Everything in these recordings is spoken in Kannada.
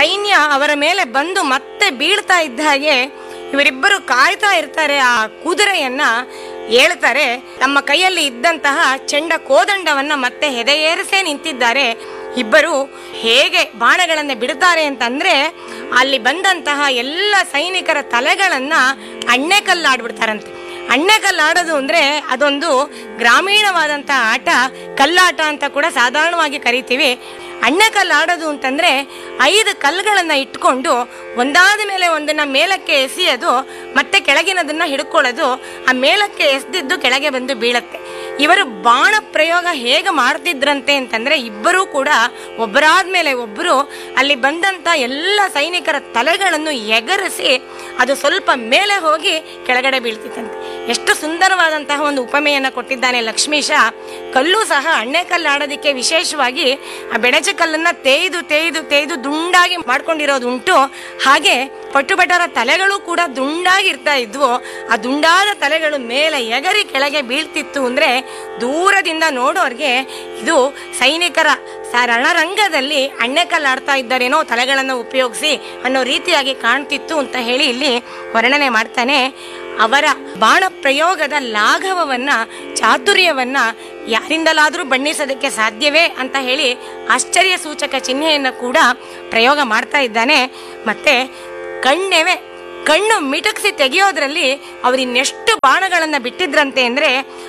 ಸೈನ್ಯ ಅವರ ಮೇಲೆ ಬಂದು ಮತ್ತೆ ಬೀಳ್ತಾ ಇದ್ದ ಹಾಗೆ ಇವರಿಬ್ಬರು ಕಾಯ್ತಾ ಇರ್ತಾರೆ ಆ ಕುದುರೆಯನ್ನ ಹೇಳ್ತಾರೆ ತಮ್ಮ ಕೈಯಲ್ಲಿ ಇದ್ದಂತಹ ಚೆಂಡ ಕೋದಂಡವನ್ನ ಮತ್ತೆ ಹೆದೆಯೇರಿಸೇ ನಿಂತಿದ್ದಾರೆ ಇಬ್ಬರು ಹೇಗೆ ಬಾಣಗಳನ್ನ ಬಿಡ್ತಾರೆ ಅಂತಂದ್ರೆ ಅಲ್ಲಿ ಬಂದಂತಹ ಎಲ್ಲ ಸೈನಿಕರ ತಲೆಗಳನ್ನ ಅಣ್ಣೆಕಲ್ಲಾಡ್ಬಿಡ್ತಾರಂತೆ ಅಣ್ಣೆಕಲ್ಲಾಡೋದು ಅಂದ್ರೆ ಅದೊಂದು ಗ್ರಾಮೀಣವಾದಂತಹ ಆಟ ಕಲ್ಲಾಟ ಅಂತ ಕೂಡ ಸಾಧಾರಣವಾಗಿ ಕರಿತೀವಿ ಅಣ್ಣೆಕಲ್ಲಾಡೋದು ಅಂತಂದ್ರೆ ಐದು ಕಲ್ಲುಗಳನ್ನ ಇಟ್ಕೊಂಡು ಒಂದಾದ ಮೇಲೆ ಒಂದನ್ನ ಮೇಲಕ್ಕೆ ಎಸೆಯೋದು ಮತ್ತೆ ಕೆಳಗಿನದನ್ನ ಹಿಡ್ಕೊಳ್ಳೋದು ಆ ಮೇಲಕ್ಕೆ ಎಸ್ದಿದ್ದು ಕೆಳಗೆ ಬಂದು ಬೀಳತ್ತೆ ಇವರು ಬಾಣ ಪ್ರಯೋಗ ಹೇಗೆ ಮಾಡ್ತಿದ್ರಂತೆ ಅಂತಂದ್ರೆ ಇಬ್ಬರೂ ಕೂಡ ಒಬ್ಬರಾದ್ಮೇಲೆ ಒಬ್ಬರು ಅಲ್ಲಿ ಬಂದಂತ ಎಲ್ಲ ಸೈನಿಕರ ತಲೆಗಳನ್ನು ಎಗರಿಸಿ ಅದು ಸ್ವಲ್ಪ ಮೇಲೆ ಹೋಗಿ ಕೆಳಗಡೆ ಬೀಳ್ತಿತ್ತಂತೆ ಎಷ್ಟು ಸುಂದರವಾದಂತಹ ಒಂದು ಉಪಮೆಯನ್ನ ಕೊಟ್ಟಿದ್ದಾನೆ ಲಕ್ಷ್ಮೀಶ ಕಲ್ಲು ಸಹ ಅಣ್ಣೆಕಲ್ಲು ಆಡೋದಕ್ಕೆ ವಿಶೇಷವಾಗಿ ಆ ಬೆಣಚ ಕಲ್ಲನ್ನ ತೇಯ್ದು ತೇಯ್ದು ತೇಯ್ದು ದುಂಡಾಗಿ ಮಾಡ್ಕೊಂಡಿರೋದು ಉಂಟು ಹಾಗೆ ಪಟ್ಟುಬಟರ ತಲೆಗಳು ಕೂಡ ದುಂಡಾಗಿ ಇರ್ತಾ ಇದ್ವು ಆ ದುಂಡಾದ ತಲೆಗಳು ಮೇಲೆ ಎಗರಿ ಕೆಳಗೆ ಬೀಳ್ತಿತ್ತು ಅಂದ್ರೆ ದೂರದಿಂದ ನೋಡೋರ್ಗೆ ಇದು ಸೈನಿಕರ ಸ- ರಣರಂಗದಲ್ಲಿ ಅಣ್ಣೆಕಲ್ಲು ಆಡ್ತಾ ಇದ್ದಾರೇನೋ ತಲೆಗಳನ್ನು ಉಪಯೋಗಿಸಿ ಅನ್ನೋ ರೀತಿಯಾಗಿ ಕಾಣ್ತಿತ್ತು ಅಂತ ಹೇಳಿ ಇಲ್ಲಿ ವರ್ಣನೆ ಮಾಡ್ತಾನೆ ಅವರ ಬಾಣ ಪ್ರಯೋಗದ ಲಾಘವವನ್ನ ಚಾತುರ್ಯವನ್ನ ಯಾರಿಂದಲಾದರೂ ಬಣ್ಣಿಸೋದಕ್ಕೆ ಸಾಧ್ಯವೇ ಅಂತ ಹೇಳಿ ಆಶ್ಚರ್ಯ ಸೂಚಕ ಚಿಹ್ನೆಯನ್ನು ಕೂಡ ಪ್ರಯೋಗ ಮಾಡ್ತಾ ಇದ್ದಾನೆ ಮತ್ತೆ ಕಣ್ಣೆವೆ ಕಣ್ಣು ಮಿಟಕ್ಸಿ ತೆಗೆಯೋದ್ರಲ್ಲಿ ಅವ್ರು ಇನ್ನೆಷ್ಟು ಬಾಣಗಳನ್ನ ಬಿಟ್ಟಿದ್ರಂತೆ ಅಂದ್ರೆ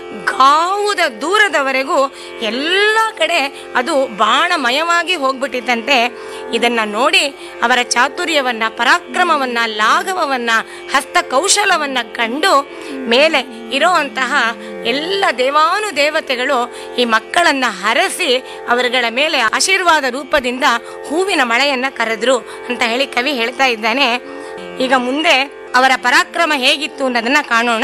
ಗಾವುದ ದೂರದವರೆಗೂ ಎಲ್ಲ ಕಡೆ ಅದು ಬಾಣಮಯವಾಗಿ ಹೋಗ್ಬಿಟ್ಟಿತ್ತಂತೆ ಇದನ್ನ ನೋಡಿ ಅವರ ಚಾತುರ್ಯವನ್ನ ಪರಾಕ್ರಮವನ್ನ ಲಾಘವವನ್ನ ಹಸ್ತ ಕೌಶಲವನ್ನ ಕಂಡು ಮೇಲೆ ಇರೋಂತಹ ಎಲ್ಲ ದೇವಾನು ದೇವತೆಗಳು ಈ ಮಕ್ಕಳನ್ನ ಹರಸಿ ಅವರುಗಳ ಮೇಲೆ ಆಶೀರ್ವಾದ ರೂಪದಿಂದ ಹೂವಿನ ಮಳೆಯನ್ನ ಕರೆದ್ರು ಅಂತ ಹೇಳಿ ಕವಿ ಹೇಳ್ತಾ ಇದ್ದಾನೆ ಈಗ ಮುಂದೆ ಅವರ ಪರಾಕ್ರಮ ಹೇಗಿತ್ತು ಅನ್ನೋದನ್ನ ಕಾಣೋಣ